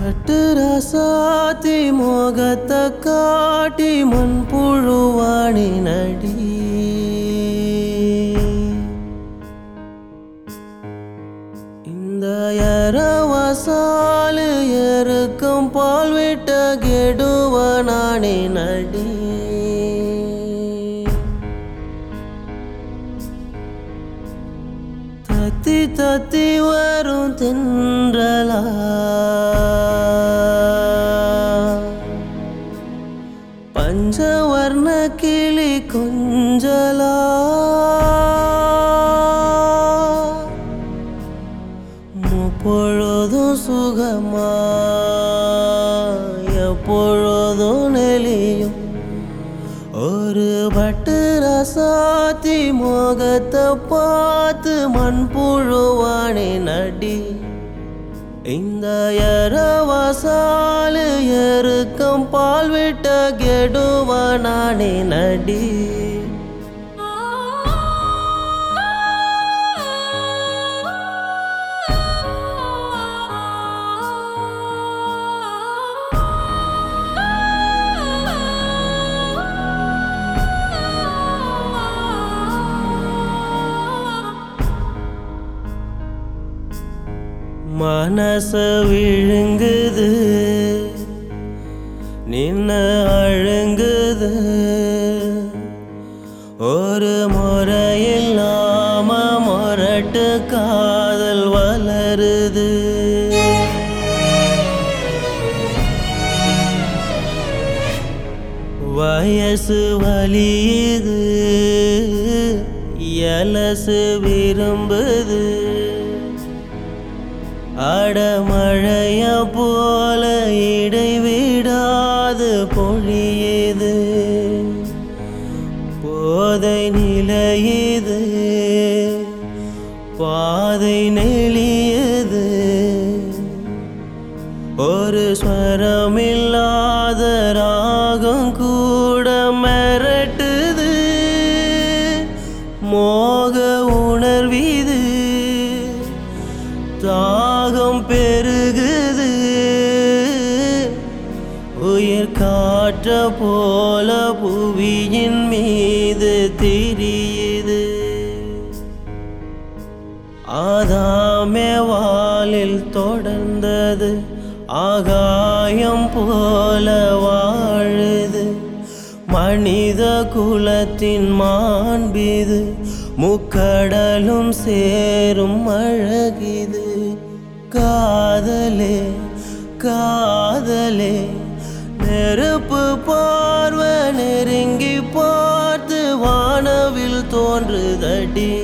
பட்டு ரசாத்தி மோகத்தை காட்டி மண் புழுவாணி நடி இந்த எரவசாலு எருக்கும் பால் விட்ட கெடுவனானே நடி தத்தி தத்தி வரும் தென்றலா பஞ்சவர்ண கிளி கொஞ்சலா முப்பொழுதும் சுகமா எப்பொழுதும் நெளியும் ஒரு பட்டு ரசாத்தி மோகத்தை பார்த்து மண் புழுவானே நடி இந்த எரவசாலு எருக்கம் பால் விட்ட கெடுவனானே நடி மனச விழுங்குது நின்ன அழுங்குது ஒரு முறையில்லாம முரட்டு காதல் வளருது வயசு வலியுது எலசு விரும்புது அடமழைய போல இடைவிடாது பொழியுது போதை நிலையுது பாதை நெளியுது ஒரு ஸ்வரமில்லாத ராகம் கூட மிரட்டுது மோக உணர்விது தாகம் பெருகுது உயிர் காற்ற போல புவியின் மீது திரியுது ஆதாமே வாலில் தொடர்ந்தது ஆகாயம் போல வாழுது மனித குலத்தின் மாண்பிது முக்கடலும் சேரும் அழகிது காதலே காதலே நெருப்பு பார்வை நெருங்கி பார்த்து வானவில் தோன்றுதடி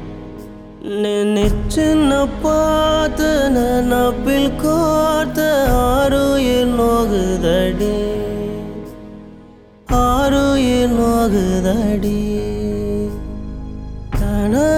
நிச்சின்ன பார்த்து நனப்பில் கோர்த்த ஆறுயிர் நோகுதடி ஆறுயிர் நோகுதடி தன